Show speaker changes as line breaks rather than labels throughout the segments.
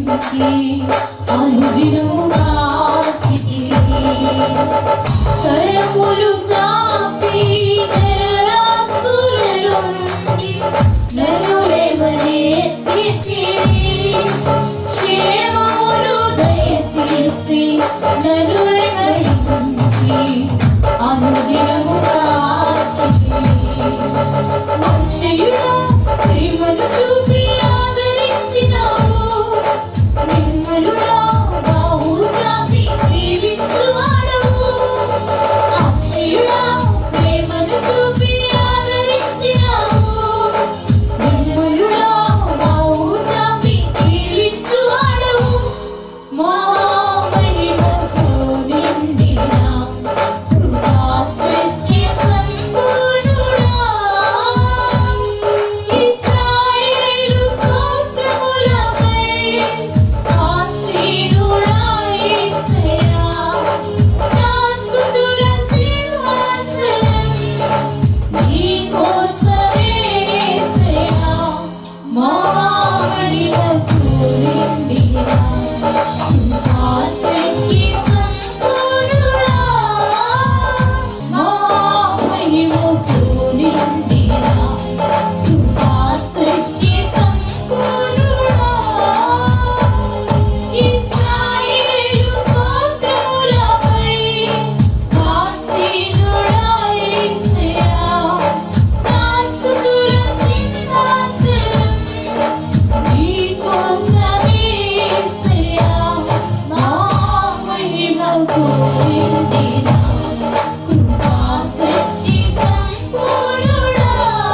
కాచితి అనుదినము కాచితి కరములు చాపి జలరాశులలో నుండి నన్ను లేవనెత్తితివి. క్షేమములు దయచేసి నన్ను వెంబడించి అనుదినము కాచితివి. మనుష్యుడా, ప్రేమను చూపి ఆదరించినావు. నిర్మలుడా, బాహు చాపి జీవించువాడవు. అక్షయుడా, ప్రేమను చూపి ఆదరించినావు. నిర్మలుడా, బాహు చాపి జీవించువాడవు. మహామహిమతో నిండిన కృపా సత్య సంపూర్ణుడా. ఇశ్రాయేలు స్తోత్రములపై ఆసీనుడా యేసయ్యా. నా స్తుతుల సింహాసనం నీకోసమే యేసయ్యా. మహామహిమతో నిండిన కృపా సత్య సంపూర్ణుడా. మహామహిమతో నిండిన కృపా సత్య సంపూర్ణుడా. ఇశ్రాయేలు స్తోత్రములపై ఆసీనుడా యేసయ్యా. నా స్తుతుల సింహాసనం నీకోసమే యేసయ్యా. మహామహిమతో నిండిన కృపా సత్య సంపూర్ణుడా.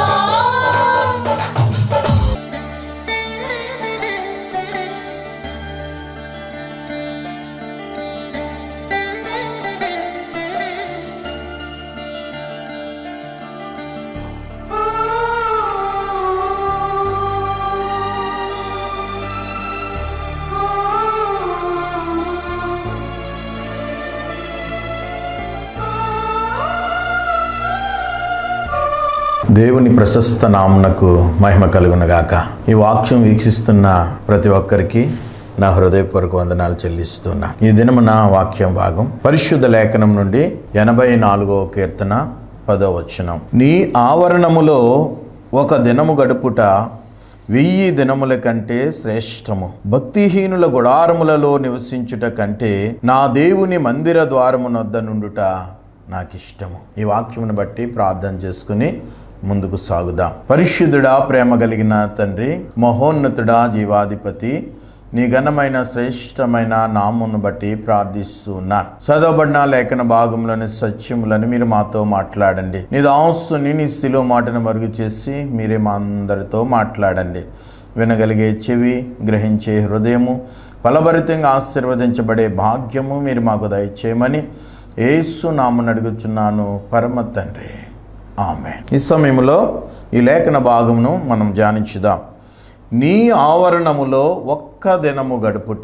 దేవుని ప్రశస్త నామునకు మహిమ కలుగునగాక ఈ వాక్యం వీక్షిస్తున్న ప్రతి ఒక్కరికి నా హృదయపూర్వక వందనాలు చెల్లిస్తున్నా ఈ దినమున వాక్యం భాగం పరిశుద్ధ లేఖనం నుండి ఎనభై నాలుగో కీర్తన పదో వచనం నీ ఆవరణములో ఒక దినము గడుపుట వెయ్యి దినముల కంటే శ్రేష్టము భక్తిహీనుల గుడారములలో నివసించుట కంటే నా దేవుని మందిర ద్వారమునొద్ద నుండుట నాకు ఇష్టము ఈ వాక్యమును బట్టి ప్రార్థన చేసుకుని ముందుకు సాగుదాం పరిశుద్ధుడా ప్రేమ కలిగిన తండ్రి మహోన్నతుడా జీవాధిపతి నీ ఘనమైన శ్రేష్టమైన నామును బట్టి ప్రార్థిస్తూ ఉన్నాను చదవబడిన లేఖన భాగంలోని సత్యములను మీరు మాతో మాట్లాడండి నీ దాసుని నీ శిలో మాటను మరుగు చేసి మీరే మా అందరితో మాట్లాడండి వినగలిగే చెవి గ్రహించే హృదయము ఫలభరితంగా ఆశీర్వదించబడే భాగ్యము మీరు మాకు దయచేయమని ఏసు నామను అడుగుచున్నాను పరమ తండ్రి ఆమె ఈ సమయంలో ఈ లేఖన భాగమును మనం ధ్యానించుదాం నీ ఆవరణములో ఒక్క దినము గడుపుట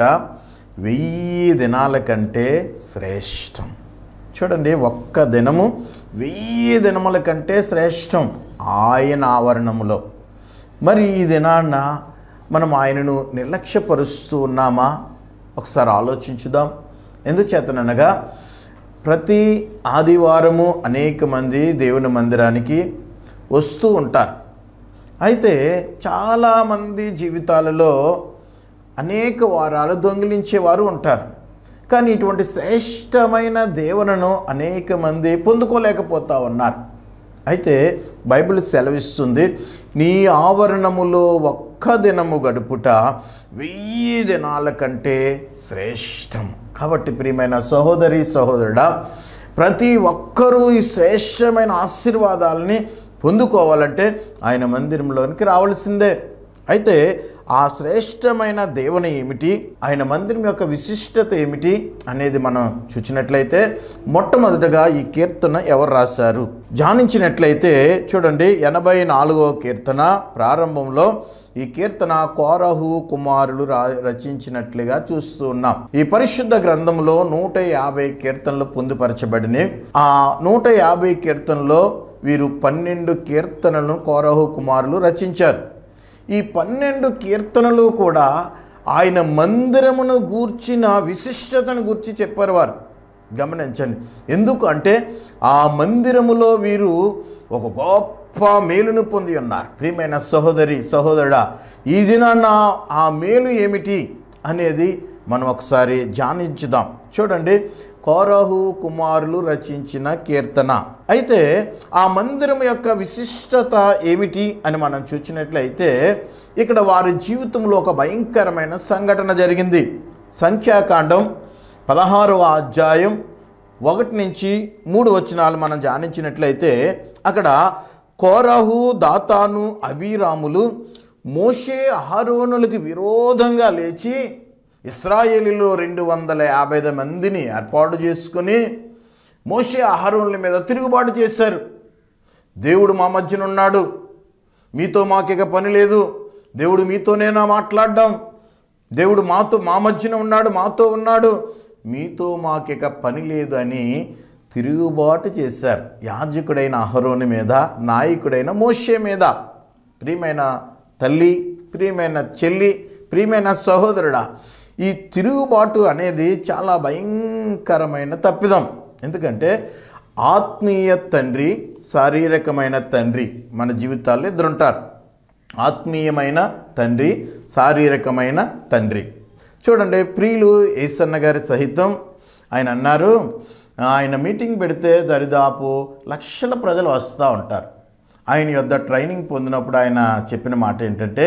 వెయ్యి దినాల కంటే శ్రేష్టం చూడండి ఒక్క దినము వెయ్యి దినముల కంటే శ్రేష్టం ఆయన ఆవరణములో మరి ఈ దినాన్న మనం ఆయనను నిర్లక్ష్యపరుస్తూ ఉన్నామా ఒకసారి ఆలోచించుదాం ఎందుచేతననగా ప్రతి ఆదివారము అనేక మంది దేవుని మందిరానికి వస్తూ ఉంటారు అయితే చాలామంది జీవితాలలో అనేక వారాలు దొంగిలించేవారు ఉంటారు కానీ ఇటువంటి శ్రేష్టమైన దేవులను అనేక మంది పొందుకోలేకపోతా ఉన్నారు అయితే బైబిల్ సెలవిస్తుంది నీ ఆవరణములో ఒక్క దినము గడుపుట వెయ్యి దినాల కంటే శ్రేష్టం కాబట్టి ప్రియమైన సహోదరి సహోదరుడా ప్రతి ఒక్కరూ ఈ శ్రేష్టమైన ఆశీర్వాదాలని పొందుకోవాలంటే ఆయన మందిరంలోనికి రావాల్సిందే అయితే ఆ శ్రేష్టమైన దేవుని ఏమిటి ఆయన మందిరం యొక్క విశిష్టత ఏమిటి అనేది మనం చూచినట్లయితే మొట్టమొదటగా ఈ కీర్తన ఎవరు రాశారు ధ్యానించినట్లయితే చూడండి ఎనభై నాలుగో కీర్తన ప్రారంభంలో ఈ కీర్తన కోరహు కుమారులు రా రచించినట్లుగా చూస్తూ ఉన్నాం ఈ పరిశుద్ధ గ్రంథంలో నూట యాభై కీర్తనలు పొందుపరచబడినవి ఆ నూట యాభై కీర్తనలో వీరు పన్నెండు కీర్తనలను కోరహు కుమారులు రచించారు ఈ పన్నెండు కీర్తనలు కూడా ఆయన మందిరమును గూర్చిన విశిష్టతను గూర్చి చెప్పారు వారు గమనించండి ఎందుకు అంటే ఆ మందిరములో వీరు ఒక గొప్ప మేలును పొంది ఉన్నారు ప్రియమైన సహోదరి సహోదరుడా ఈ దినాన్న ఆ మేలు ఏమిటి అనేది మనం ఒకసారి ధ్యానించుదాం చూడండి కోరహు కుమారులు రచించిన కీర్తన అయితే ఆ మందిరం యొక్క విశిష్టత ఏమిటి అని మనం చూసినట్లయితే ఇక్కడ వారి జీవితంలో ఒక భయంకరమైన సంఘటన జరిగింది సంఖ్యాకాండం పదహారవ అధ్యాయం ఒకటి నుంచి మూడు వచనాలు మనం ధ్యానించినట్లయితే అక్కడ కోరహు దాతాను అభిరాములు మోషే అహరోనులకి విరోధంగా లేచి ఇస్రాయేలీలో రెండు వందల యాభై ఐదు మందిని ఏర్పాటు చేసుకుని మోషే అహరోనుల మీద తిరుగుబాటు చేశారు దేవుడు మా మధ్యన ఉన్నాడు మీతో మాకిక పని లేదు దేవుడు మీతోనేనా మాట్లాడడం దేవుడు మాతో మా మధ్యన ఉన్నాడు మాతో ఉన్నాడు మీతో మాకిక పని లేదు అని తిరుగుబాటు చేశారు యాజకుడైన అహరోని మీద నాయకుడైన మోషే మీద ప్రియమైన తల్లి ప్రియమైన చెల్లి ప్రియమైన సహోదరుడా ఈ తిరుగుబాటు అనేది చాలా భయంకరమైన తప్పిదం ఎందుకంటే ఆత్మీయ తండ్రి శారీరకమైన తండ్రి మన జీవితాల్లో ఇద్దరుంటారు ఆత్మీయమైన తండ్రి శారీరకమైన తండ్రి చూడండి ప్రియులు ఏసన్న గారి సహితం ఆయన అన్నారు ఆయన మీటింగ్ పెడితే దరిదాపు లక్షల ప్రజలు వస్తూ ఉంటారు ఆయన యొద్ద ట్రైనింగ్ పొందినప్పుడు ఆయన చెప్పిన మాట ఏంటంటే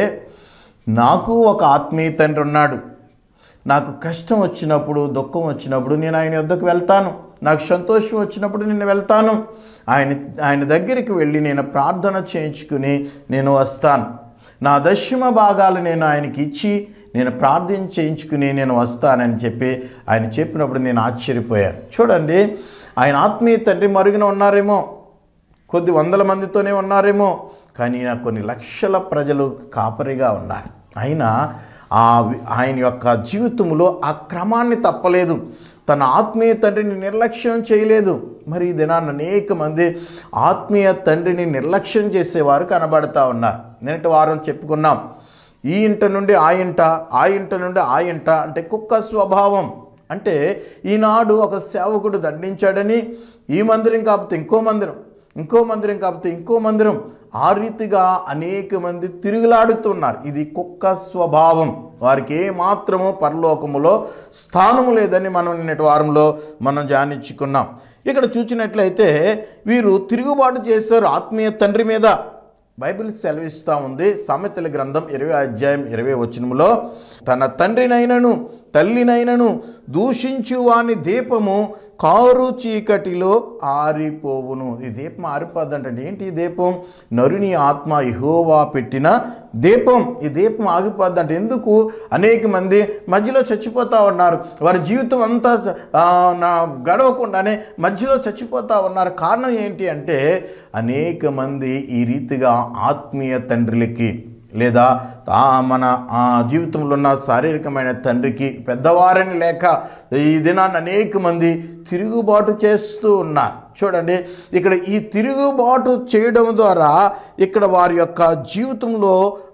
నాకు ఒక ఆత్మీయ తండ్రి ఉన్నాడు నాకు కష్టం వచ్చినప్పుడు దుఃఖం వచ్చినప్పుడు నేను ఆయన యొద్దకు వెళ్తాను నాకు సంతోషం వచ్చినప్పుడు నేను వెళ్తాను ఆయన ఆయన దగ్గరికి వెళ్ళి నేను ప్రార్థన చేయించుకుని నేను వస్తాను నా దశమ భాగాలు నేను ఆయనకి ఇచ్చి నేను ప్రార్థన చేయించుకుని నేను వస్తానని చెప్పి ఆయన చెప్పినప్పుడు నేను ఆశ్చర్యపోయాను చూడండి ఆయన ఆత్మీయ తండ్రి మరుగున ఉన్నారేమో కొద్ది వందల మందితోనే ఉన్నారేమో కానీ ఈయన కొన్ని లక్షల ప్రజలు కాపరిగా ఉన్నారు అయినా ఆ వి- ఆయన యొక్క జీవితంలో ఆ క్రమాన్ని తప్పలేదు తన ఆత్మీయ తండ్రిని నిర్లక్ష్యం చేయలేదు మరి ఈ దినాన్ని అనేక మంది ఆత్మీయ తండ్రిని నిర్లక్ష్యం చేసేవారు కనబడతా ఉన్నారు నిన్నటి వారం చెప్పుకున్నాం ఈ ఇంట నుండి ఆ ఇంట ఆ ఇంట నుండి ఆ ఇంట అంటే కుక్క స్వభావం అంటే ఈనాడు ఒక సేవకుడు దండించాడని ఈ మందిరం కాకపోతే ఇంకో మందిరం ఇంకో మందిరం కాకపోతే ఇంకో మందిరం ఆ రీతిగా అనేక మంది తిరుగులాడుతున్నారు ఇది కుక్క స్వభావం వారికి ఏ మాత్రము పరలోకములో స్థానము లేదని మనం నిన్నటి వారంలో మనం ధ్యానించుకున్నాం ఇక్కడ చూసినట్లయితే వీరు తిరుగుబాటు చేశారు ఆత్మీయ తండ్రి మీద బైబిల్ సెలవిస్తూ ఉంది సామెతల గ్రంథం ఇరవై అధ్యాయం ఇరవై వచనములో తన తండ్రినైనను తల్లినైనను దూషించు వాని దీపము కారు చీకటిలో ఆరిపోవును ఈ దీపం ఆరిపోద్దంటే ఏంటి ఈ దీపం నరుని ఆత్మ ఇహోవా పెట్టిన దీపం ఈ దీపం ఆగిపోద్దంటే ఎందుకు అనేక మంది మధ్యలో చచ్చిపోతూ ఉన్నారు వారి జీవితం అంతా ఆ, నా గడవకుండానే మధ్యలో చచ్చిపోతూ ఉన్నారు కారణం ఏంటి అంటే అనేక మంది ఈ రీతిగా ఆత్మీయ తండ్రులకి లేదా ఆ మన ఆ జీవితంలో ఉన్న శారీరకమైన తండ్రికి పెద్దవారని లేక ఈ దినాన్ని అనేక మంది తిరుగుబాటు చేస్తూ ఉన్నారు చూడండి ఇక్కడ ఈ తిరుగుబాటు చేయడం ద్వారా ఇక్కడ వారి యొక్క జీవితంలో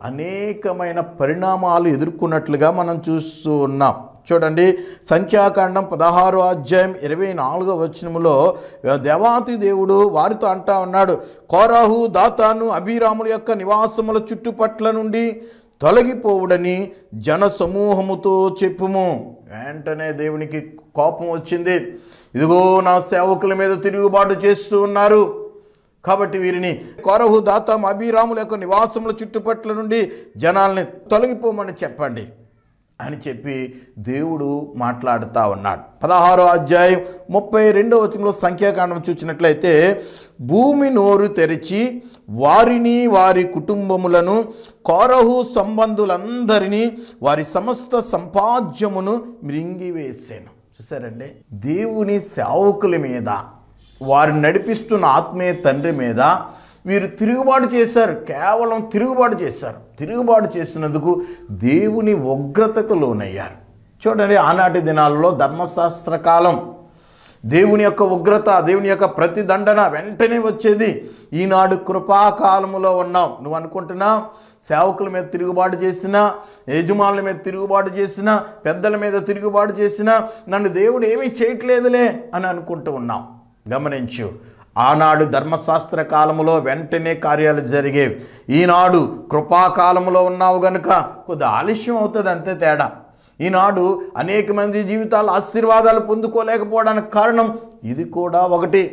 అనేకమైన పరిణామాలు ఎదుర్కొన్నట్లుగా మనం చూస్తూ ఉన్నాం చూడండి సంఖ్యాకాండం పదహారో అధ్యాయం ఇరవై నాలుగో వచనములో దేవాతి దేవుడు వారితో అంటా ఉన్నాడు కోరాహు దాతాను అభిరాముల యొక్క నివాసముల చుట్టుపట్ల నుండి తొలగిపోవుడని జన సమూహముతో చెప్పుము వెంటనే దేవునికి కోపం వచ్చింది ఇదిగో నా సేవకుల మీద తిరుగుబాటు చేస్తూ ఉన్నారు కాబట్టి వీరిని కోరహు దాతం అభిరాముల యొక్క నివాసముల చుట్టుపట్ల నుండి జనాల్ని తొలగిపోమని చెప్పండి అని చెప్పి దేవుడు మాట్లాడుతూ ఉన్నాడు పదహారో అధ్యాయం ముప్పై రెండో వచనంలో సంఖ్యాకాండం చూసినట్లయితే భూమి నోరు తెరిచి వారిని వారి కుటుంబములను కోరహు సంబంధులందరినీ వారి సమస్త సంపాద్యమును మృంగివేసాను చూసారండి దేవుని సేవకుల మీద వారు నడిపిస్తున్న ఆత్మీయ తండ్రి మీద వీరు తిరుగుబాటు చేశారు కేవలం తిరుగుబాటు చేశారు తిరుగుబాటు చేసినందుకు దేవుని ఉగ్రతకు లోనయ్యారు చూడండి ఆనాటి దినాల్లో ధర్మశాస్త్ర కాలం దేవుని యొక్క ఉగ్రత దేవుని యొక్క ప్రతిదండన వెంటనే వచ్చేది ఈనాడు కృపాకాలములో ఉన్నాం నువ్వు అనుకుంటున్నావు సేవకుల మీద తిరుగుబాటు చేసినా యజమానుల మీద తిరుగుబాటు చేసినా పెద్దల మీద తిరుగుబాటు చేసినా నన్ను దేవుడు ఏమీ చేయట్లేదులే అని అనుకుంటూ ఉన్నాం గమనించు ఆనాడు ధర్మశాస్త్ర కాలములో వెంటనే కార్యాలు జరిగేవి ఈనాడు కృపాకాలములో ఉన్నావు గనుక కొద్ది ఆలస్యం అవుతుంది అంతే తేడా ఈనాడు అనేక మంది జీవితాలు ఆశీర్వాదాలు పొందుకోలేకపోవడానికి కారణం ఇది కూడా ఒకటి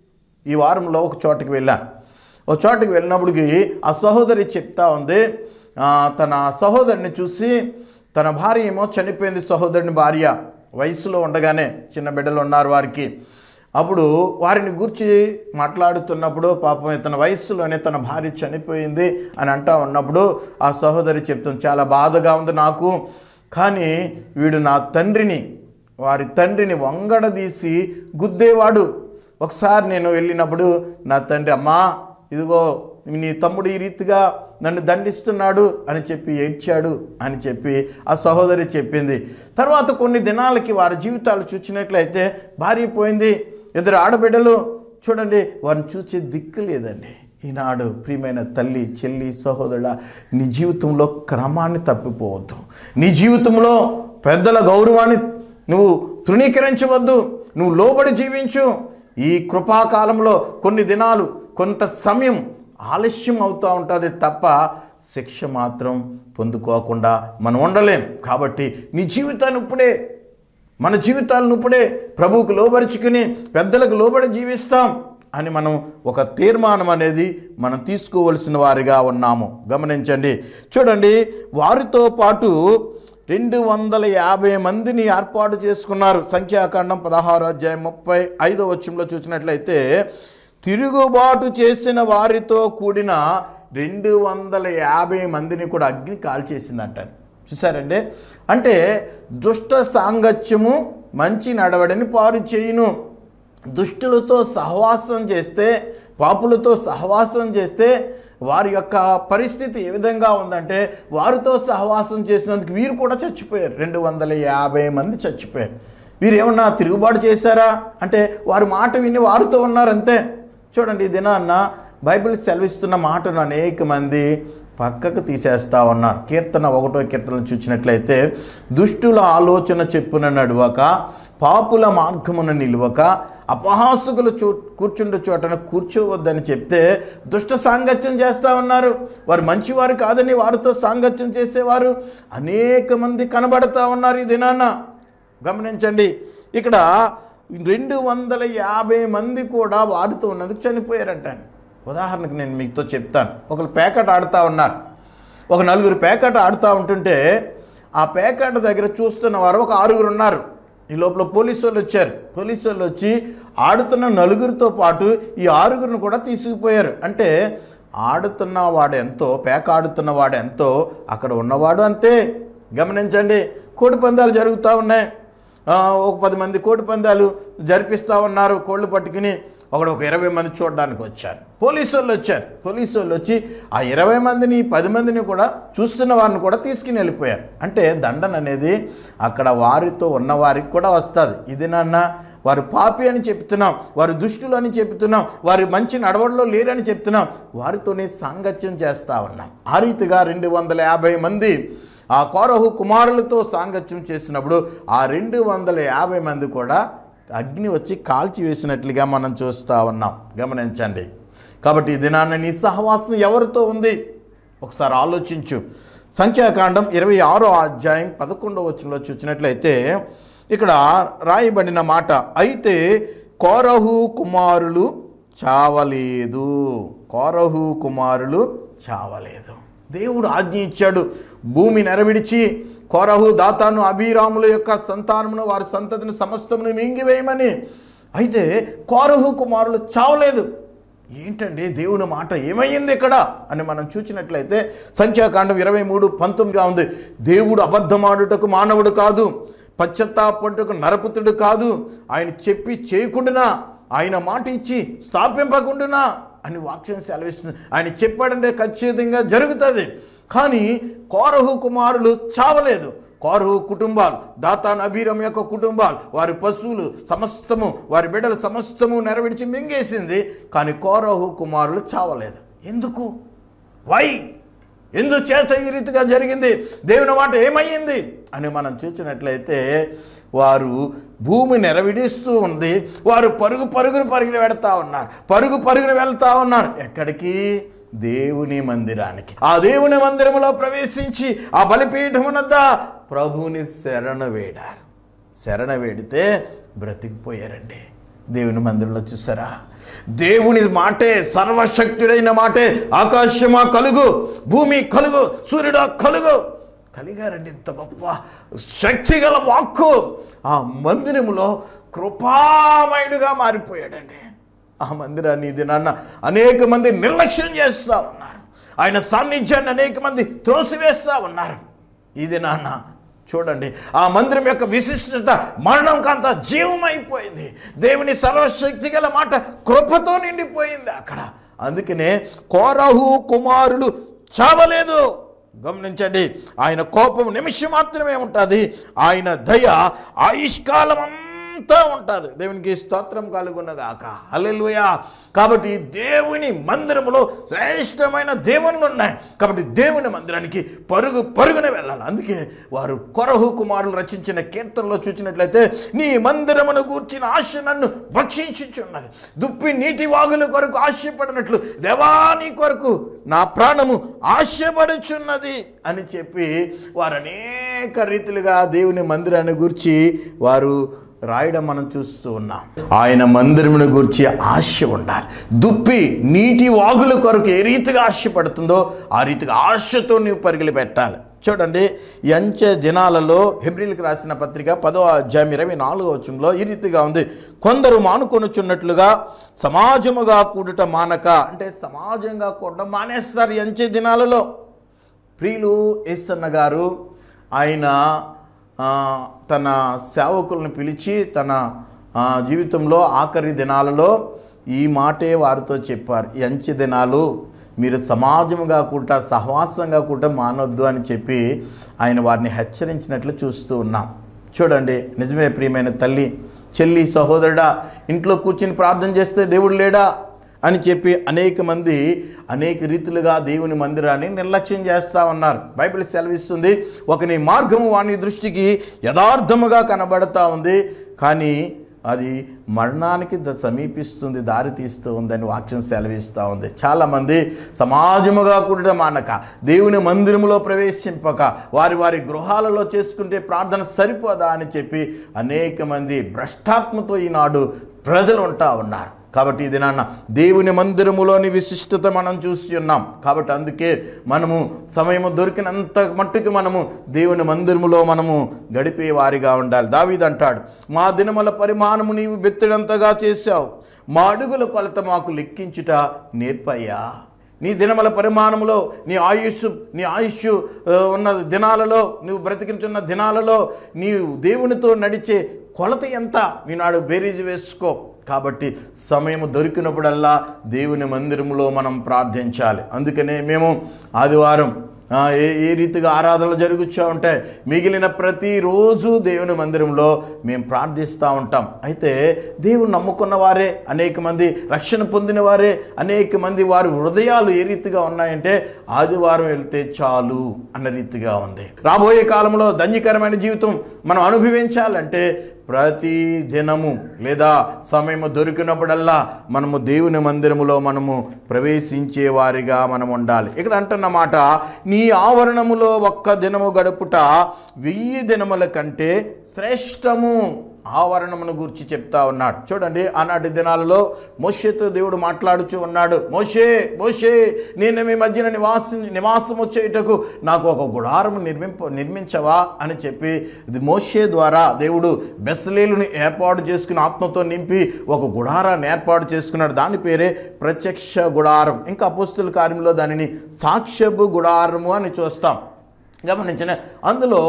ఈ వారంలో ఒక చోటకి వెళ్ళాను ఒక చోటకి వెళ్ళినప్పటికి ఆ సహోదరి చెప్తా ఉంది ఆ, తన సహోదరిని చూసి తన భార్య ఏమో చనిపోయింది సహోదరుని భార్య వయసులో ఉండగానే చిన్న బిడ్డలు ఉన్నారు వారికి అప్పుడు వారిని గురించి మాట్లాడుతున్నప్పుడు పాపం ఇతని వయస్సులోనే తన భార్య చనిపోయింది అని అంటా ఉన్నప్పుడు ఆ సహోదరి చెప్తుంది చాలా బాధగా ఉంది నాకు కానీ వీడు నా తండ్రిని వారి తండ్రిని వంగడదీసి గుద్దేవాడు ఒకసారి నేను వెళ్ళినప్పుడు నా తండ్రి అమ్మా ఇదిగో నీ తమ్ముడు ఈ రీతిగా నన్ను దండిస్తున్నాడు అని చెప్పి ఏడ్చాడు అని చెప్పి ఆ సహోదరి చెప్పింది తర్వాత కొన్ని దినాలకి వారి జీవితాలు చూసినట్లయితే భార్య పోయింది ఇద్దరు ఆడబిడ్డలు చూడండి వారిని చూసే దిక్కు లేదండి ఈనాడు ప్రియమైన తల్లి చెల్లి సహోదరుడ నీ జీవితంలో క్రమాన్ని తప్పిపోవద్దు నీ జీవితంలో పెద్దల గౌరవాన్ని నువ్వు తృణీకరించవద్దు నువ్వు లోబడి జీవించు ఈ కృపాకాలంలో కొన్ని దినాలు కొంత సమయం ఆలస్యం అవుతూ ఉంటుంది తప్ప శిక్ష మాత్రం పొందుకోకుండా మనం ఉండలేం కాబట్టి నీ జీవితాన్ని ఇప్పుడే మన జీవితాలను ఇప్పుడే ప్రభువుకు లోబరుచుకుని పెద్దలకు లోబడి జీవిస్తాం అని మనం ఒక తీర్మానం అనేది మనం తీసుకోవలసిన వారిగా ఉన్నాము గమనించండి చూడండి వారితో పాటు రెండు వందల యాభై మందిని ఏర్పాటు చేసుకున్నారు సంఖ్యాకాండం పదహారు అధ్యాయం ముప్పై ఐదో వచ్చంలో చూసినట్లయితే తిరుగుబాటు చేసిన వారితో కూడిన రెండు వందల యాభై మందిని కూడా అగ్ని కాల్చేసిందంట చూసారండి అంటే దుష్ట సాంగత్యము మంచి నడవడిని పారు చేయును దుష్టులతో సహవాసం చేస్తే పాపులతో సహవాసం చేస్తే వారి యొక్క పరిస్థితి ఏ విధంగా ఉందంటే వారితో సహవాసం చేసినందుకు వీరు కూడా చచ్చిపోయారు రెండు వందల యాభై మంది చచ్చిపోయారు వీరు ఏమన్నా తిరుగుబాటు చేశారా అంటే వారి మాట విని వారితో ఉన్నారు అంతే చూడండి ఈ దినాన్న బైబిల్ సెలవిస్తున్న మాటను అనేక మంది పక్కకు తీసేస్తా ఉన్నారు కీర్తన ఒకటో కీర్తన చూసినట్లయితే దుష్టుల ఆలోచన చెప్పున నడువక పాపుల మార్గమున నిలువక అపహాసకులు చూ కూర్చుండే చోటన కూర్చోవద్దని చెప్తే దుష్ట సాంగత్యం చేస్తూ ఉన్నారు వారు మంచివారు కాదని వారితో సాంగత్యం చేసేవారు అనేక మంది కనబడతా ఉన్నారు ఈ దినాన్న గమనించండి ఇక్కడ రెండు వందల యాభై మంది కూడా వారితో ఉన్నందుకు చనిపోయారంట ఉదాహరణకు నేను మీతో చెప్తాను ఒకరు పేకట ఆడుతూ ఉన్నారు ఒక నలుగురు పేకట ఆడుతూ ఉంటుంటే ఆ పేకట దగ్గర చూస్తున్న వారు ఒక ఆరుగురు ఉన్నారు ఈ లోపల పోలీసు వాళ్ళు వచ్చారు పోలీసు వాళ్ళు వచ్చి ఆడుతున్న నలుగురితో పాటు ఈ ఆరుగురిని కూడా తీసుకుపోయారు అంటే ఆడుతున్న వాడు ఎంతో పేక ఆడుతున్న వాడు ఎంతో అక్కడ ఉన్నవాడు అంతే గమనించండి కోడి పందాలు జరుగుతూ ఉన్నాయి ఆ, ఒక పది మంది కోడి పందాలు జరిపిస్తూ ఉన్నారు కోళ్ళు పట్టుకుని ఒకడు ఒక ఇరవై మంది చూడడానికి వచ్చారు పోలీసు వాళ్ళు వచ్చారు పోలీసు వాళ్ళు వచ్చి ఆ ఇరవై మందిని ఈ పది మందిని కూడా చూస్తున్న వారిని కూడా తీసుకుని వెళ్ళిపోయారు అంటే దండన అనేది అక్కడ వారితో ఉన్న వారికి కూడా వస్తుంది ఇది నాన్న వారు పాపి అని చెప్తున్నాం వారు దుష్టులు అని చెప్తున్నాం వారి మంచి నడవడిలో లేరని చెప్తున్నాం వారితోనే సాంగత్యం చేస్తూ ఉన్నాం ఆ రీతిగా రెండు వందల యాభై మంది ఆ కోరహు కుమారులతో సాంగత్యం చేసినప్పుడు ఆ రెండు వందల యాభై మంది కూడా అగ్ని వచ్చి కాల్చి వేసినట్లుగా మనం చూస్తూ ఉన్నాం గమనించండి కాబట్టి ఈ దినాన్న నీ సహవాసం ఎవరితో ఉంది ఒకసారి ఆలోచించు సంఖ్యాకాండం ఇరవై ఆరో అధ్యాయం పదకొండవ వచనంలో చూసినట్లయితే ఇక్కడ రాయబడిన మాట అయితే కోరహు కుమారులు చావలేదు కోరహు కుమారులు చావలేదు దేవుడు ఆజ్ఞ ఇచ్చాడు భూమి నెరవిడిచి కోరహు దాతాను అభిరాముల యొక్క సంతానమును వారి సంతతిని సమస్తమును మింగివేయమని అయితే కోరహు కుమారులు చావలేదు ఏంటండి దేవుని మాట ఏమైంది ఇక్కడ అని మనం చూసినట్లయితే సంఖ్యాకాండం ఇరవై మూడు పంతొమ్మిదిగా ఉంది దేవుడు అబద్ధమాడుటకు మానవుడు కాదు పశ్చత్తాపట్టుకు నరపుతుడు కాదు ఆయన చెప్పి చేయకుండానా ఆయన మాట ఇచ్చి స్థాపింపకుండానా అని వాక్యం సెలవిస్తుంది ఆయన చెప్పాడంటే ఖచ్చితంగా జరుగుతుంది కానీ కోరహు కుమారులు చావలేదు కోరు కుటుంబాలు దాతాన్ అబీరం యొక్క కుటుంబాలు వారి పశువులు సమస్తము వారి బిడ్డలు సమస్తము నెరవేర్చి మింగేసింది కానీ కోరహు కుమారులు చావలేదు ఎందుకు వై ఎందుకు చేత ఈ రీతిగా జరిగింది దేవుని మాట ఏమయ్యింది అని మనం చూసినట్లయితే వారు భూమి నెరవిడిస్తూ ఉంది వారు పరుగు పరుగును పరుగున వెళ్తా ఉన్నారు పరుగు పరుగున వెళ్తా ఉన్నారు ఎక్కడికి దేవుని మందిరానికి ఆ దేవుని మందిరములో ప్రవేశించి ఆ బలిపీఠమునద్ద ప్రభుని శరణ వేడారు శరణ వేడితే బ్రతికిపోయారండి దేవుని మందిరంలో చూసారా దేవుని మాటే సర్వశక్తుడైన మాటే ఆకాశమా కలుగు భూమి కలుగు సూర్యుడా కలుగు కలిగారండి ఇంత గొప్ప శక్తి గల వాక్కు ఆ మందిరములో కృపామయుడుగా మారిపోయాడండి ఆ మందిరాన్ని ఇది నాన్న అనేక మంది నిర్లక్ష్యం చేస్తూ ఉన్నారు ఆయన సాన్నిధ్యాన్ని అనేక మంది త్రోసివేస్తూ ఉన్నారు ఇది నాన్న చూడండి ఆ మందిరం యొక్క విశిష్టత మరణం కాంత జీవమైపోయింది దేవుని సర్వశక్తి గల మాట కృపతో నిండిపోయింది అక్కడ అందుకనే కోరహు కుమారులు చావలేదు గమనించండి ఆయన కోపం నిమిషం మాత్రమే ఉంటుంది ఆయన దయ ఆయుష్కాలం అంతా ఉంటుంది దేవునికి స్తోత్రం కలుగున్నగాక హల్లెలూయా కాబట్టి దేవుని మందిరములో శ్రేష్టమైన దేవుళ్ళు ఉన్నాయి కాబట్టి దేవుని మందిరానికి పరుగు పరుగున వెళ్ళాలి అందుకే వారు కొరహు కుమారులు రచించిన కీర్తనలో చూసినట్లయితే నీ మందిరమును గూర్చిన ఆశ నన్ను భక్షించుచున్నది దుప్పి నీటి వాగుల కొరకు ఆశపడినట్లు దేవాని కొరకు నా ప్రాణము ఆశపడుచున్నది అని చెప్పి వారు అనేక రీతిలుగా దేవుని మందిరాన్ని గురించి వారు రాయడం మనం చూస్తూ ఉన్నాం ఆయన మందిరమును గురించి ఆశ ఉండాలి దుప్పి నీటి వాగుల కొరకు ఏ రీతిగా ఆశపడుతుందో ఆ రీతిగా ఆశతో నీవు పరుగులు పెట్టాలి చూడండి ఈ అంచె దినాలలో హెబ్రిల్కి రాసిన పత్రిక పదో అధ్యాయం ఇరవై నాలుగో వచ్చంలో ఈ రీతిగా ఉంది కొందరు మానుకొనుచున్నట్లుగా సమాజముగా కూడుట మానక అంటే సమాజంగా కూడడం మానేస్తారు ఈ అంచె దినాలలో ప్రియులు ఎస్సన్న గారు ఆయన ఆ, తన సేవకులను పిలిచి తన ఆ, జీవితంలో ఆఖరి దినాలలో ఈ మాటే వారితో చెప్పారు ఈ అంచె దినాలు మీరు సమాజముగా కూట సహవాసంగా కూట మానొద్దు అని చెప్పి ఆయన వారిని హెచ్చరించినట్లు చూస్తూ ఉన్నాం చూడండి నిజమే ప్రియమైన తల్లి చెల్లి సహోదరుడా ఇంట్లో కూర్చుని ప్రార్థన చేస్తే దేవుడు లేడా అని చెప్పి అనేక మంది అనేక రీతులుగా దేవుని మందిరాన్ని నిర్లక్ష్యం చేస్తూ ఉన్నారు బైబిల్ సెలవిస్తుంది ఒకని మార్గము వాని దృష్టికి యథార్థముగా కనబడతా ఉంది కానీ అది మరణానికి ద- సమీపిస్తుంది దారి తీస్తూ ఉందని వాక్యం సెలవిస్తూ ఉంది చాలామంది సమాజముగా కూడటం మానక దేవుని మందిరములో ప్రవేశింపక వారి వారి గృహాలలో చేసుకుంటే ప్రార్థన సరిపోదా అని చెప్పి అనేక మంది భ్రష్టాత్మతో ఈనాడు ప్రజలు ఉంటా ఉన్నారు కాబట్టి ఇది నాన్న దేవుని మందిరములోని విశిష్టత మనం చూసి ఉన్నాం కాబట్టి అందుకే మనము సమయము దొరికినంత మట్టుకు మనము దేవుని మందిరములో మనము గడిపే వారిగా ఉండాలి దావీదు అంటాడు మా దినముల పరిమాణము నీవు బెత్తడంతగా చేశావు మా అడుగుల కొలత మాకు లెక్కించుట నేర్పయ్యా నీ దినముల పరిమాణములో నీ ఆయుష్ నీ ఆయుష్ ఆ, ఉన్న దినాలలో నువ్వు బ్రతికించున్న దినాలలో నీవు దేవునితో నడిచే కొలత ఎంత ఈనాడు బేరీజు వేసుకో కాబట్టి సమయం దొరికినప్పుడల్లా దేవుని మందిరములో మనం ప్రార్థించాలి అందుకనే మేము ఆదివారం ఆ, ఏ ఏ రీతిగా ఆరాధనలు జరుగుతూ ఉంటాయి మిగిలిన ప్రతిరోజు దేవుని మందిరంలో మేము ప్రార్థిస్తూ ఉంటాం అయితే దేవుని నమ్ముకున్న వారే అనేక మంది రక్షణ పొందిన వారే అనేక మంది వారి హృదయాలు ఏ రీతిగా ఉన్నాయంటే ఆదివారం వెళ్తే చాలు అన్న రీతిగా ఉంది రాబోయే కాలంలో ధన్యకరమైన జీవితం మనం అనుభవించాలంటే ప్రతి దినము లేదా సమయము దొరికినప్పుడల్లా మనము దేవుని మందిరములో మనము ప్రవేశించే వారిగా మనం ఉండాలి ఇక్కడ అంటున్నమాట నీ ఆవరణములో ఒక్క దినము గడుపుట వెయ్యి దినముల కంటే శ్రేష్టము ఆవరణమును గురించి చెప్తా ఉన్నాడు చూడండి ఆనాటి దినాలలో మోషేతో దేవుడు మాట్లాడుచూ ఉన్నాడు మోషే మోషే నేను మీ మధ్యన నివాసం నివాసం వచ్చేటకు నాకు ఒక గుడారము నిర్మింప నిర్మించవా అని చెప్పి ఇది మోషే ద్వారా దేవుడు బెస్లేలుని ఏర్పాటు చేసుకుని ఆత్మతో నింపి ఒక గుడారాన్ని ఏర్పాటు చేసుకున్నాడు దాని పేరే ప్రత్యక్ష గుడారం ఇంకా అపుస్తుల కార్యంలో దానిని సాక్ష్యపు గుడారము అని చూస్తాం గమనించిన అందులో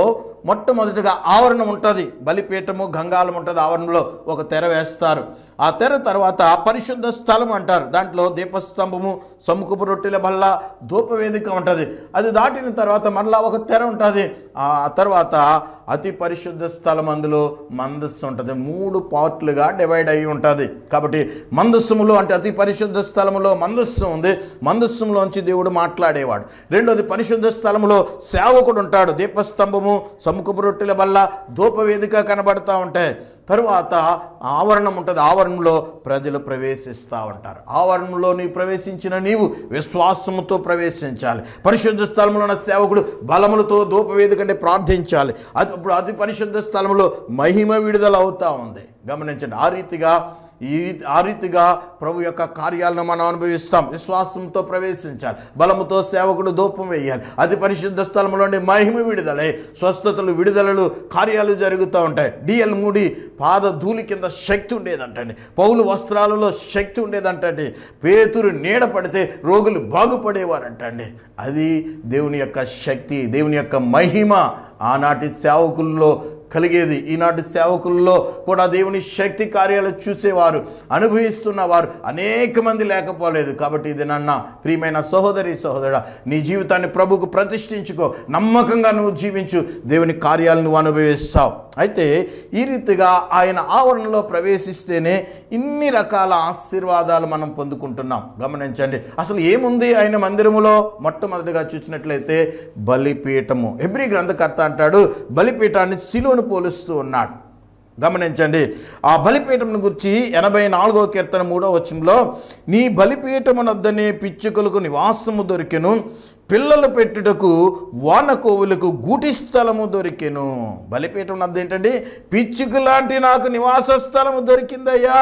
మొట్టమొదటిగా ఆవరణం ఉంటుంది బలిపీఠము గంగాలం ఉంటుంది ఆవరణలో ఒక తెర వేస్తారు ఆ తెర తర్వాత పరిశుద్ధ స్థలం అంటారు దాంట్లో దీపస్తంభము సముఖపు రొట్టెల బల్ల ధూపవేదిక ఉంటుంది అది దాటిన తర్వాత మరలా ఒక తెర ఉంటుంది ఆ తర్వాత అతి పరిశుద్ధ స్థలం అందులో మందస్సు ఉంటుంది మూడు పార్ట్లుగా డివైడ్ అయి ఉంటుంది కాబట్టి మందస్సుములో అంటే అతి పరిశుద్ధ స్థలములో మందస్సు ఉంది మందస్సుములోంచి దేవుడు మాట్లాడేవాడు రెండోది పరిశుద్ధ స్థలములో సేవకుడు ఉంటాడు దీపస్తంభము సముఖపు రొట్టెల బల్ల ధూపవేదిక కనబడతా ఉంటాయి తరువాత ఆవరణం ఉంటుంది ఆవరణంలో ప్రజలు ప్రవేశిస్తూ ఉంటారు ఆవరణంలో నీ ప్రవేశించిన నీవు విశ్వాసముతో ప్రవేశించాలి పరిశుద్ధ స్థలంలో ఉన్న సేవకుడు బలములతో ధూపవేదికంటే ప్రార్థించాలి అది ఇప్పుడు అతి పరిశుద్ధ స్థలంలో మహిమ విడుదల అవుతా ఉంది గమనించండి ఆ రీతిగా ఈ రీతి ఆ రీతిగా ప్రభు యొక్క కార్యాలను మనం అనుభవిస్తాం విశ్వాసంతో ప్రవేశించాలి బలముతో సేవకుడు ధూపం వేయాలి అది పరిశుద్ధ స్థలంలోని మహిమ విడుదలై స్వస్థతలు విడుదలలు కార్యాలు జరుగుతూ ఉంటాయి డిఎల్ మూడి పాద ధూళి కింద శక్తి ఉండేదంటండి పౌలు వస్త్రాలలో శక్తి ఉండేదంటండి పేతురు నీడ పడితే రోగులు బాగుపడేవారంటండి అది దేవుని యొక్క శక్తి దేవుని యొక్క మహిమ ఆనాటి సేవకుల్లో కలిగేది ఈనాటి సేవకుల్లో కూడా దేవుని శక్తి కార్యాలు చూసేవారు అనుభవిస్తున్నవారు అనేక మంది లేకపోలేదు కాబట్టి ఇది నన్న ప్రియమైన సహోదరి సహోదరుడా నీ జీవితాన్ని ప్రభుకు ప్రతిష్ఠించుకో నమ్మకంగా నువ్వు జీవించు దేవుని కార్యాలు నువ్వు అనుభవిస్తావు అయితే ఈ రీతిగా ఆయన ఆవరణలో ప్రవేశిస్తేనే ఇన్ని రకాల ఆశీర్వాదాలు మనం పొందుకుంటున్నాం గమనించండి అసలు ఏముంది ఆయన మందిరములో మొట్టమొదటిగా చూసినట్లయితే బలిపీఠము ఎబ్రి గ్రంథకర్త అంటాడు బలిపీఠాన్ని శిలువను పోలుస్తూ ఉన్నాడు గమనించండి ఆ బలిపీఠమును గురించి ఎనభై నాలుగో కీర్తన మూడో వచనంలో నీ బలిపీఠమునొద్దనే పిచ్చుకలకు నివాసము దొరికెను పిల్లలు పెట్టుటకు వానకోవులకు గూటి స్థలము దొరికెను బలిపీఠం నద్ద ఏంటండి పిచ్చుకు లాంటి నాకు నివాస స్థలము దొరికిందయ్యా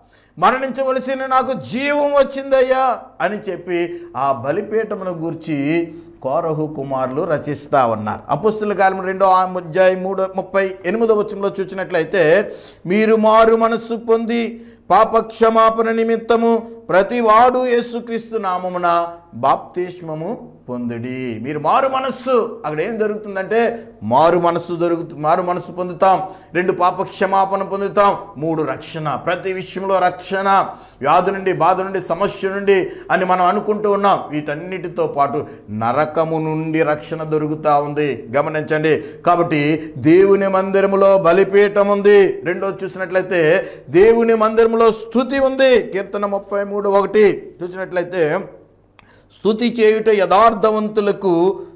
మరణించవలసిన నాకు జీవం వచ్చిందయ్యా అని చెప్పి ఆ బలిపీఠమును గూర్చి కోరహు కుమారులు రచిస్తా ఉన్నారు అపుస్తుల కాలం రెండో అధ్యాయం మూడో ముప్పై ఎనిమిదో వచనంలో చూసినట్లయితే మీరు మారు మనస్సు పొంది పాప క్షమాపణ నిమిత్తము ప్రతివాడు యేసుక్రీస్తు నామమున బాప్తిష్మము పొందుడి మీరు మారు మనస్సు అక్కడ ఏం జరుగుతుందంటే మారు మనస్సు దొరుకుతు మారు మనస్సు పొందుతాం రెండు పాప క్షమాపణ పొందుతాం మూడు రక్షణ ప్రతి విషయంలో రక్షణ వ్యాధి నుండి బాధ నుండి సమస్య నుండి అని మనం అనుకుంటూ ఉన్నాం వీటన్నిటితో పాటు నరకము నుండి రక్షణ దొరుకుతా ఉంది గమనించండి కాబట్టి దేవుని మందిరములో బలిపీఠం ఉంది రెండోది చూసినట్లయితే దేవుని మందిరములో స్థుతి ఉంది కీర్తన ముప్పై మూడు ఒకటి చూసినట్లయితే స్థుతి చేయుట యథార్థవంతులకు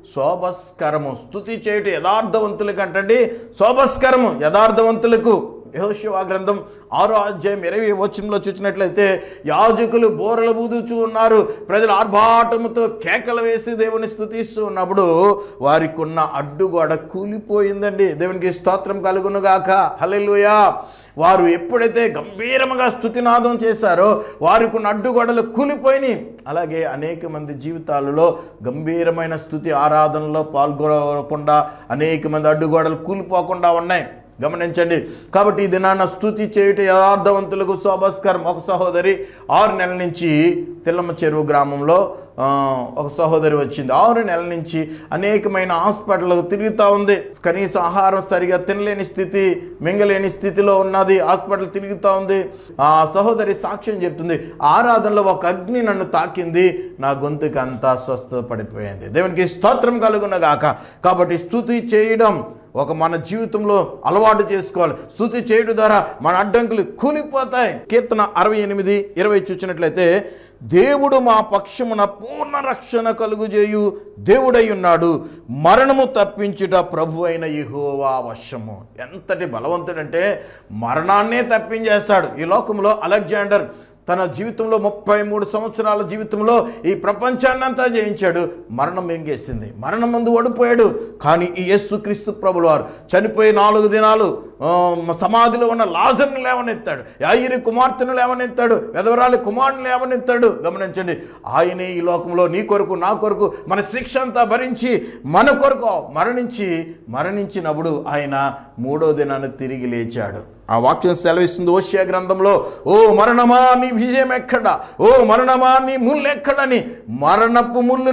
శోభస్కరము స్థుతి చేయుట యథార్థవంతులకు అంటండి శోభస్కరము యథార్థవంతులకు యహోశివ గ్రంథం ఆరో అధ్యాయం ఇరవై వచనంలో చూసినట్లయితే యాజకులు బోరలు బూదుచూ ఉన్నారు ప్రజలు ఆర్భాటముతో కేకలు వేసి దేవుని స్థుతిస్తూ ఉన్నప్పుడు వారికి ఉన్న అడ్డుగోడ కూలిపోయిందండి దేవునికి స్తోత్రం కలుగునుగాక హల్లెలూయా వారు ఎప్పుడైతే గంభీరముగా స్థుతినాదం చేశారో వారికి ఉన్న అడ్డుగోడలు కూలిపోయినాయి అలాగే అనేక మంది జీవితాలలో గంభీరమైన స్థుతి ఆరాధనలో పాల్గొనకుండా అనేక మంది అడ్డుగోడలు కూలిపోకుండా ఉన్నాయి గమనించండి కాబట్టి ఈ దినాన స్థుతి చేయుట యథార్థవంతులకు శోభస్కరం ఒక సహోదరి ఆరు నెలల నుంచి తెల్లమ్మ చెరువు గ్రామంలో ఆ, ఒక సహోదరి వచ్చింది ఆరు నెలల నుంచి అనేకమైన హాస్పిటల్కు తిరుగుతూ ఉంది కనీసం ఆహారం సరిగా తినలేని స్థితి మింగలేని స్థితిలో ఉన్నది హాస్పిటల్ తిరుగుతూ ఉంది ఆ సహోదరి సాక్ష్యం చెప్తుంది ఆరాధనలో ఒక అగ్ని నన్ను తాకింది నా గొంతుకి అంతా స్వస్థ పడిపోయింది దేవునికి స్తోత్రం కలుగునగాక కాబట్టి స్థుతి చేయడం ఒక మన జీవితంలో అలవాటు చేసుకోవాలి స్థుతి చేయడం ద్వారా మన అడ్డంకులు కూలిపోతాయి కీర్తన అరవై ఎనిమిది ఇరవై చూసినట్లయితే దేవుడు మా పక్షమున పూర్ణ రక్షణ కలుగుజేయు దేవుడై ఉన్నాడు మరణము తప్పించుట ప్రభు అయిన యెహోవా వశము ఎంతటి బలవంతుడంటే మరణాన్నే తప్పించేస్తాడు ఈ లోకంలో అలెగ్జాండర్ తన జీవితంలో ముప్పై మూడు సంవత్సరాల జీవితంలో ఈ ప్రపంచాన్నంతా జయించాడు మరణం మింగేసింది మరణం ముందు ఓడిపోయాడు కానీ ఈ యేసు క్రీస్తు ప్రభులు వారు చనిపోయి నాలుగు దినాలు ఆ, సమాధిలో ఉన్న లాజర్ను లేవనెత్తాడు యాయిరి కుమార్తెను లేవనెత్తాడు వెదవరాలి కుమారుని లేవనెత్తాడు గమనించండి ఆయనే ఈ లోకంలో నీ కొరకు నా కొరకు మన శిక్ష అంతా భరించి మన కొరకు మరణించి మరణించినప్పుడు ఆయన మూడో దినాన్ని తిరిగి లేచాడు ఆ వాక్యం సెలవిస్తుంది ఓషియా గ్రంథంలో ఓ మరణమా నీ విజయం ఎక్కడ ఓ మరణమా నీ ముళ్ళు ఎక్కడని మరణపు ముళ్ళును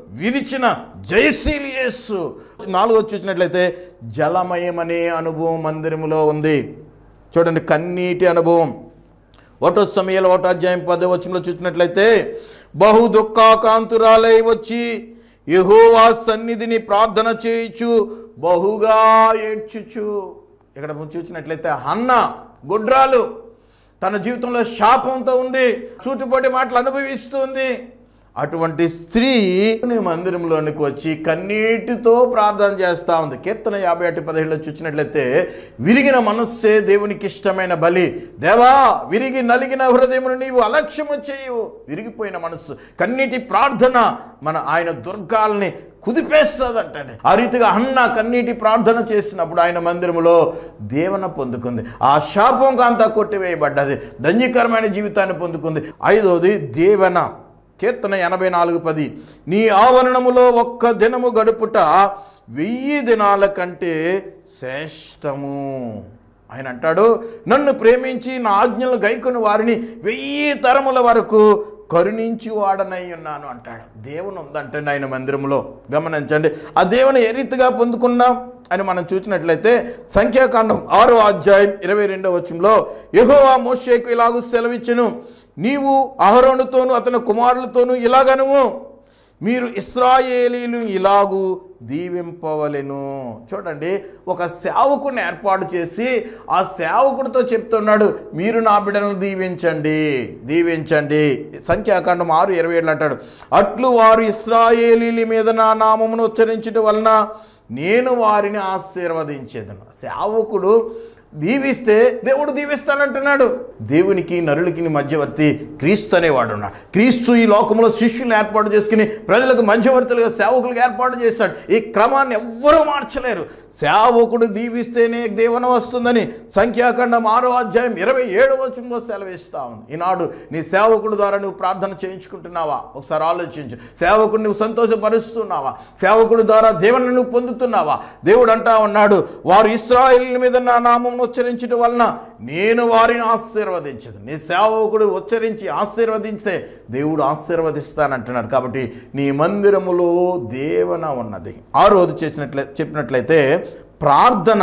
విరిచిన జయశీలి యేసు నాలుగో చూసినట్లయితే జలమయమనే అనుభవం మందిరములో ఉంది చూడండి కన్నీటి అనుభవం ఒకటో సమయంలో ఒకటో అధ్యాయం పదో వచనంలో చూసినట్లయితే బహు దుఃఖాకాంతురాలై వచ్చి యెహోవా సన్నిధిని ప్రార్థన చేయుచు బహుగా ఏడ్చుచు ఇక్కడ చూసినట్లయితే హన్న గుడ్రాలు తన జీవితంలో శాపంతో ఉంది చూటుపోటి మాటలు అనుభవిస్తుంది అటువంటి స్త్రీ మందిరంలోనికి వచ్చి కన్నీటితో ప్రార్థన చేస్తా ఉంది కీర్తన యాభై ఒకటి పదిహేడులో చూసినట్లయితే విరిగిన మనస్సే దేవునికి ఇష్టమైన బలి దేవా విరిగి నలిగిన హృదయమును నీవు అలక్ష్యము చేయవు విరిగిపోయిన మనస్సు కన్నీటి ప్రార్థన మన ఆయన దుర్గాల్ని కుదిపేస్తుందంటండి ఆ రీతిగా అన్న కన్నీటి ప్రార్థన చేసినప్పుడు ఆయన మందిరములో దేవన పొందుకుంది ఆ శాపం అంతా కొట్టివేయబడ్డది ధన్యకరమైన జీవితాన్ని పొందుకుంది ఐదోది దేవన కీర్తన ఎనభై నాలుగు పది నీ ఆవరణములో ఒక్క దినము గడుపుట వెయ్యి దినాల కంటే శ్రేష్టము ఆయన అంటాడు నన్ను ప్రేమించి నా ఆజ్ఞలు గైకొని వారిని వెయ్యి తరముల వరకు కరుణించి వాడనై ఉన్నాను అంటాడు దేవుని ఉందంటే ఆయన మందిరంలో గమనించండి ఆ దేవుని ఏ రీతిగా పొందుకున్నాం అని మనం చూసినట్లయితే సంఖ్యాకాండం ఆరో అధ్యాయం ఇరవై రెండవ వచనంలో యెహోవా మోషేకు ఇలాగూ సెలవిచ్చును నీవు అహరోనుతోను అతని కుమారులతోనూ ఇలాగనుము మీరు ఇస్రాయేలీలు ఇలాగూ దీవింపవలెను చూడండి ఒక సేవకుని ఏర్పాటు చేసి ఆ సేవకుడితో చెప్తున్నాడు మీరు నా బిడ్డలను దీవించండి దీవించండి సంఖ్యాకాండం ఆరు ఇరవై ఏళ్ళు అంటాడు అట్లు వారు ఇస్రాయేలీల మీద నా నామమును ఉచ్చరించడం వలన నేను వారిని ఆశీర్వదించేదను సేవకుడు దీవిస్తే దేవుడు దీవిస్తానంటున్నాడు దేవునికి నరులకి మధ్యవర్తి క్రీస్తు అనేవాడు ఉన్నాడు క్రీస్తు ఈ లోకంలో శిష్యులను ఏర్పాటు చేసుకుని ప్రజలకు మధ్యవర్తులుగా సేవకులకు ఏర్పాటు చేశాడు ఈ క్రమాన్ని ఎవ్వరూ మార్చలేరు సేవకుడు దీవిస్తేనే దేవన వస్తుందని సంఖ్యాఖండం ఆరో అధ్యాయం ఇరవై ఏడవ వచనంలో సెలవిస్తా ఉంది ఈనాడు నీ సేవకుడు ద్వారా నువ్వు ప్రార్థన చేయించుకుంటున్నావా ఒకసారి ఆలోచించు సేవకుడు నువ్వు సంతోషపరుస్తున్నావా సేవకుడు ద్వారా దేవుని నువ్వు పొందుతున్నావా దేవుడు అంటా ఉన్నాడు వారు ఇస్రాయిల్ మీద నా నామం ఉచ్చరించడం వలన నేను వారిని ఆశీర్వదించదు నీ సేవకుడు ఉచ్చరించి ఆశీర్వదించితే దేవుడు ఆశీర్వదిస్తానంటున్నాడు కాబట్టి నీ మందిరములో దేవన ఉన్నది ఆ రోజు చేసినట్లే చెప్పినట్లయితే ప్రార్థన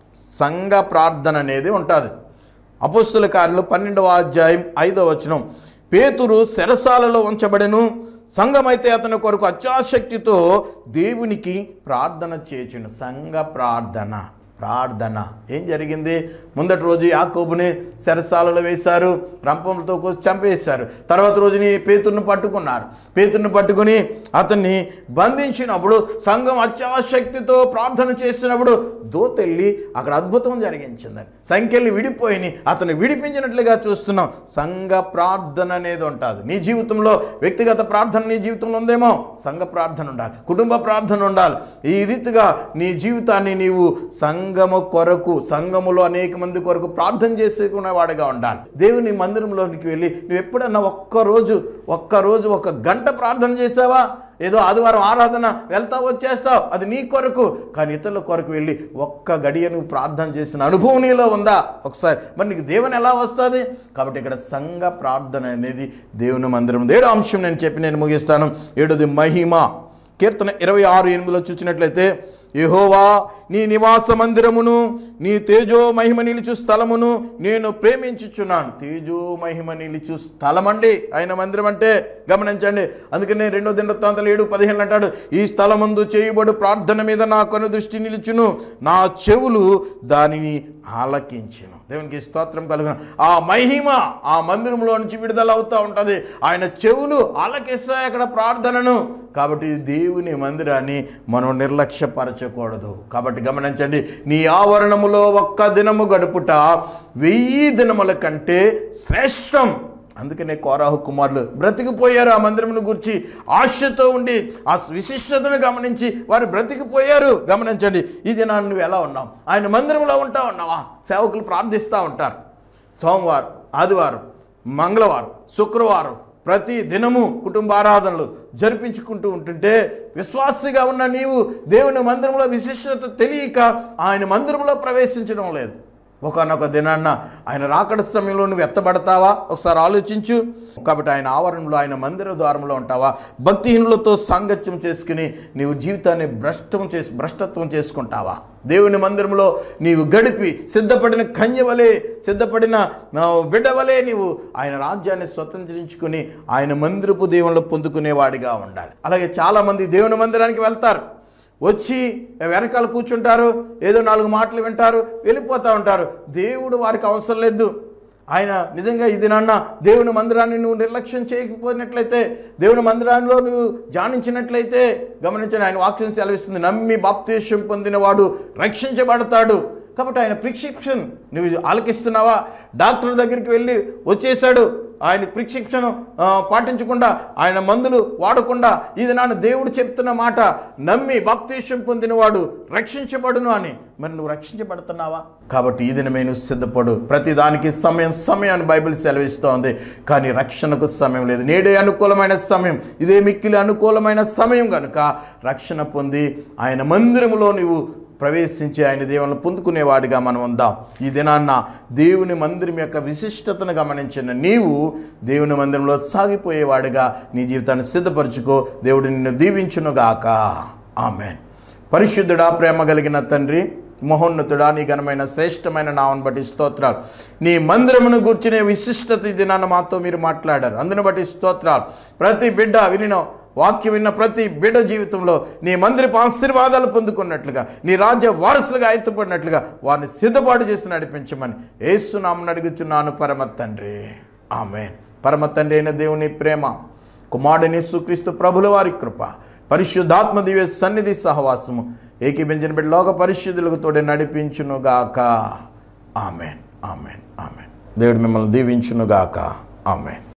సంఘ ప్రార్థన అనేది ఉంటుంది అపుస్తుల కార్యలు పన్నెండవ అధ్యాయం ఐదవ వచనం పేతురు శరసాలలో ఉంచబడెను సంఘమైతే అతని కొరకు అత్యాశక్తితో దేవునికి ప్రార్థన చేచును సంఘ ప్రార్థన ప్రార్థన ఏం జరిగింది ముందటి రోజు యాకోబుని శరసాలలో వేశారు రంపంతో కోసి చంపేశారు తర్వాత రోజుని పేతుర్ను పట్టుకున్నారు పేతుర్ను పట్టుకుని అతన్ని బంధించినప్పుడు సంఘం అత్యాశక్తితో ప్రార్థన చేసినప్పుడు దోతెళ్ళి అక్కడ అద్భుతం జరిగించిందని సంఖ్యలు విడిపోయి అతను విడిపించినట్లుగా చూస్తున్నాం సంఘ ప్రార్థన అనేది ఉంటుంది నీ జీవితంలో వ్యక్తిగత ప్రార్థన నీ జీవితంలో ఉందేమో సంఘ ప్రార్థన ఉండాలి కుటుంబ ప్రార్థన ఉండాలి ఈ రీతిగా నీ జీవితాన్ని నీవు సంఘము కొరకు సంఘములో అనేక మంది కొరకు ప్రార్థన చేసుకునేవాడిగా ఉండాలి దేవుని మందిరంలోనికి వెళ్ళి నువ్వు ఎప్పుడన్నా ఒక్కరోజు ఒక్కరోజు ఒక గంట ప్రార్థన చేసావా ఏదో ఆదివారం ఆరాధన వెళ్తా వచ్చేస్తావు అది నీ కొరకు కానీ ఇతరుల కొరకు వెళ్ళి ఒక్క గడియ నువ్వు ప్రార్థన చేసిన అనుభవం నీలో ఉందా ఒకసారి మరి నీకు దేవుని ఎలా వస్తుంది కాబట్టి ఇక్కడ సంఘ ప్రార్థన అనేది దేవుని మందిరం ఏడో అంశం నేను చెప్పి నేను ముగిస్తాను ఏడోది మహిమ కీర్తన ఇరవై ఆరు ఎనిమిదిలో చూసినట్లయితే యెహోవా నీ నివాస మందిరమును నీ తేజో మహిమ నిలుచు స్థలమును నేను ప్రేమించుచున్నాను తేజో మహిమ నిలుచు స్థలమండి ఆయన మందిరం అంటే గమనించండి అందుకనే రెండో దిండతాంతలు ఏడు పదిహేను అంటాడు ఈ స్థలమందు చేయబడు ప్రార్థన మీద నా కొను దృష్టి నిలుచును నా చెవులు దానిని ఆలకించును దేవునికి స్తోత్రం కలుగును ఆ మహిమ ఆ మందిరంలో నుంచి విడుదల అవుతూ ఉంటుంది ఆయన చెవులు ఆలకిస్తాయి అక్కడ ప్రార్థనను కాబట్టి దేవుని మందిరాన్ని మనం నిర్లక్ష్యపరచకూడదు కాబట్టి గమనించండి నీ ఆవరణములో ఒక్క దినము గడుపుట వెయ్యి దినముల కంటే శ్రేష్టం అందుకనే కోరాహు కుమారులు బ్రతికిపోయారు ఆ మందిరమును గురించి ఆశతో ఉండి ఆ విశిష్టతను గమనించి వారు బ్రతికిపోయారు గమనించండి ఈ దినాన్ని నువ్వు ఎలా ఉన్నావు ఆయన మందిరంలో ఉంటా ఉన్నావా సేవకులు ప్రార్థిస్తూ ఉంటారు సోమవారం ఆదివారం మంగళవారం శుక్రవారం ప్రతి దినము కుటుంబ ఆరాధనలు జరిపించుకుంటూ ఉంటుంటే విశ్వాసిగా ఉన్న నీవు దేవుని మందిరంలో విశిష్టత తెలియక ఆయన మందిరంలో ప్రవేశించడం లేదు ఒకనొక దినాన్న ఆయన రాకడ సమయంలో నువ్వు ఎత్తబడతావా ఒకసారి ఆలోచించు కాబట్టి ఆయన ఆవరణలో ఆయన మందిర ద్వారంలో ఉంటావా భక్తిహీనులతో సాంగత్యం చేసుకుని నీవు జీవితాన్ని భ్రష్టం చేసి భ్రష్టత్వం చేసుకుంటావా దేవుని మందిరంలో నీవు గడిపి సిద్ధపడిన కన్యవలే సిద్ధపడిన ఆ, బిడ్డవలే నీవు ఆయన రాజ్యాన్ని స్వతంత్రించుకుని ఆయన మందిరపు దేవుళ్ళు పొందుకునేవాడిగా ఉండాలి అలాగే చాలామంది దేవుని మందిరానికి వెళ్తారు వచ్చి వెనకాల కూర్చుంటారు ఏదో నాలుగు మాటలు వింటారు వెళ్ళిపోతూ ఉంటారు దేవుడు వారికి అవసరం లేదు ఆయన నిజంగా ఇది నాన్న దేవుని మందిరాన్ని నువ్వు నిర్లక్ష్యం చేయకపోయినట్లయితే దేవుని మందిరాల్లో నువ్వు ధ్యానించినట్లయితే గమనించండి ఆయన వాక్యం సెలవిస్తుంది నమ్మి బాప్తీష్యం పొందినవాడు రక్షించబడతాడు కాబట్టి ఆయన ప్రిస్క్రిప్షన్ నువ్వు ఆలకిస్తున్నావా డాక్టర్ దగ్గరికి వెళ్ళి వచ్చేసాడు ఆయన ప్రిస్క్రిప్షన్ ఆ, పాటించకుండా ఆయన మందులు వాడకుండా ఇది నాన్న దేవుడు చెప్తున్న మాట నమ్మి బాప్తీష్యం పొందినవాడు రక్షించబడును అని మరి నువ్వు రక్షించబడుతున్నావా కాబట్టి ఈ దినమే నువ్వు సిద్ధపడు ప్రతి దానికి సమయం సమయం అని బైబిల్ సెలవిస్తోంది కానీ రక్షణకు సమయం లేదు నేడే అనుకూలమైన సమయం ఇదే మిక్కిలి అనుకూలమైన సమయం కనుక రక్షణ పొంది ఆయన మందిరములో నీవు ప్రవేశించి ఆయన దేవుని పొందుకునేవాడిగా మనం ఉందాం ఈ దినాన్న దేవుని మందిరం యొక్క విశిష్టతను గమనించిన నీవు దేవుని మందిరంలో సాగిపోయేవాడిగా నీ జీవితాన్ని సిద్ధపరచుకో దేవుడు నిన్ను దీవించునుగాక ఆమెన్ పరిశుద్ధుడా ప్రేమ కలిగిన తండ్రి మహోన్నతుడా నీ ఘనమైన శ్రేష్టమైన నామను బట్టి స్తోత్రాలు నీ మందిరమును గూర్చిన విశిష్టత ఈ దినాన్న మాతో మీరు మాట్లాడారు అందును బట్టి స్తోత్రాలు ప్రతి బిడ్డ వినిన వాక్యం విన్న ప్రతి బిడ్డ జీవితంలో నీ మందిరపు ఆశీర్వాదాలు పొందుకున్నట్లుగా నీ రాజ్య వారసులుగా ఎత్తుపడినట్లుగా వారిని సిద్ధపాటు చేసి నడిపించమని ఏసునామని అడుగుచున్నాను పరమ తండ్రి ఆమె పరమ తండ్రి అయిన దేవుని ప్రేమ కుమారుడిని సుక్రీస్తు ప్రభుల వారి కృప పరిశుద్ధాత్మ దివ్య సన్నిధి సహవాసము ఏకీపించిన బిడ్డ లోక పరిశుద్ధులకు తోడే నడిపించునుగాక ఆమెన్ ఆమెన్ ఆమెన్ దేవుడు మిమ్మల్ని దీవించునుగాక ఆమెన్